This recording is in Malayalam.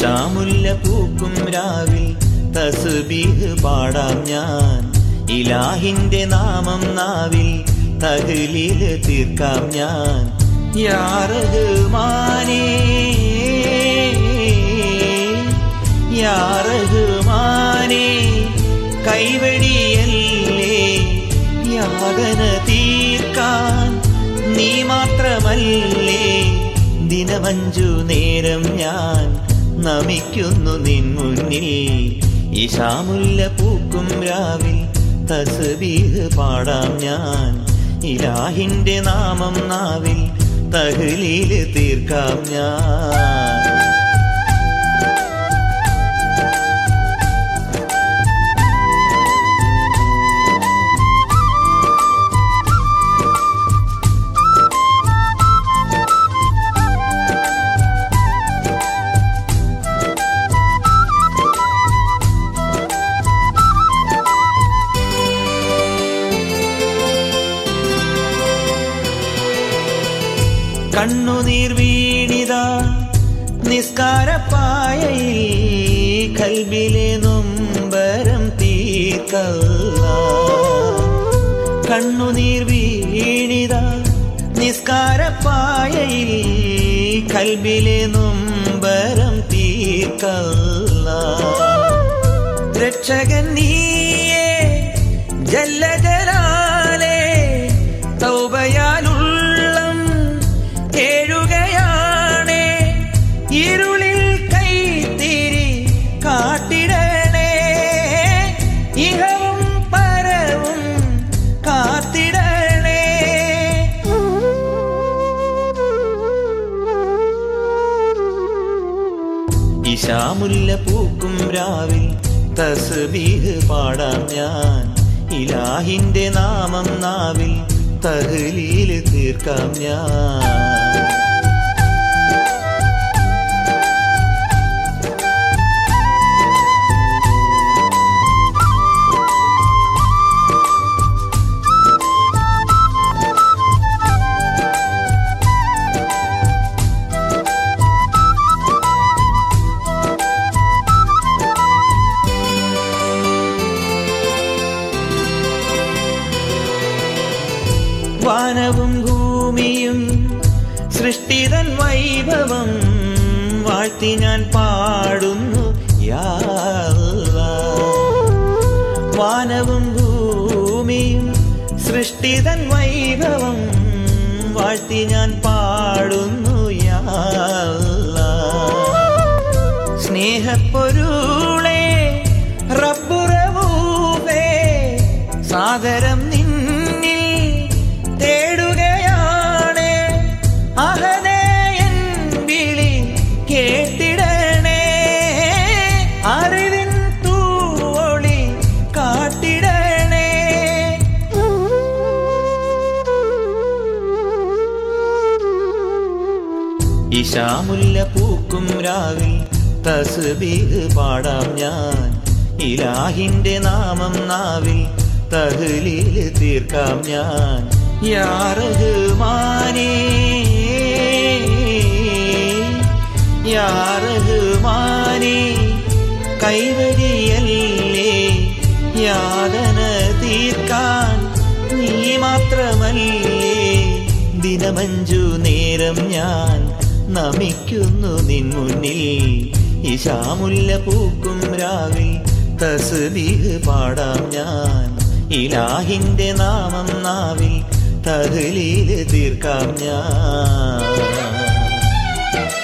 ഇഷാമുല്ല പൂക്കും രാവിൽ തസ്ബീഹ് പാടാം ഞാൻ ഇലാഹിന്റെ നാമം നാവിൽ തഹ്ലീല് തീർക്കാം ഞാൻ യാ റഹ്മാനേ യാ റഹ്മാനേ കൈവടിയല്ലേ യാതന തീർക്കാൻ നീ മാത്രമല്ലേ ദിനമഞ്ചു നേരം ഞാൻ നമിക്കുന്നു നിൻ മുന്നിൽ ഇഷാമുല്ല പൂക്കും രാവിൽ തസ്ബീഹ് പാടാം ഞാൻ ഇലാഹിന്റെ നാമം നാവിൽ തഹ്ലീല് തീർക്കാം ഞാൻ കണ്ണുനീർ വീണിത നിസ്കാരപ്പായയിൽ കൽബിലെ നൊമ്പരം തീർക്കല്ല കണ്ണുനീർ വീണിത നിസ്കാരപ്പായയിൽ കൽബിലെ നൊമ്പരം തീർക്കല്ല രക്ഷകൻ നീയേ ജല്ലജലാലേ തൗബയാലുള്ളം കേഴുകയാണേ ഇരുളിൽ കൈത്തിരി കാട്ടിടണേ ഇഹവും പരവും കാത്തിടണേ ഇഷാമുല്ല പൂക്കും രാവിൽ തസ്ബീഹ് പാടാം ഞാൻ ഇലാഹിന്റെ നാമം നാവിൽ തഹ്ലീല് തീർക്കാം ഞാൻ വാനവും ഭൂമിയും സൃഷ്ടിതൻ വൈഭവം വാഴ്ത്തി ഞാൻ പാടുന്നു യാ അല്ലാ. വാനവും ഭൂമിയും സൃഷ്ടിതൻ വൈഭവം വാഴ്ത്തി ഞാൻ പാടുന്നു യാ അല്ലാ. സ്നേഹപ്പൊരുളേ റബ്ബുറവൂവേ സാദരം നിന്നിൽ തേടുകയാണ് അഹനയൻ വിളി കേട്ടിടണേ അറിവിൻ തൂവൊളി കാട്ടിടണേ ഇഷാമുല്ല പൂക്കും രാവിൽ തസ്ബീഹ് പാടാം ഞാൻ ഇലാഹിന്റെ നാമം നാവിൽ തഹ്ലീല് തീർക്കാം ഞാൻ യാ റഹ്മാനേ യാ റഹ്മാനേ കൈവരിയല്ലേ യാതന തീർക്കാൻ നീ മാത്രമല്ലേ ദിനമഞ്ചു നേരം ഞാൻ നമിക്കുന്നു നിൻ മുന്നിൽ ഇഷാമുല്ല പൂക്കും രാവിൽ തസ്ബീഹ് പാടാം ഞാൻ ഇലാഹിന്റെ നാമം നാവിൽ തഹ്ലീല് തീർക്കാം ഞാൻ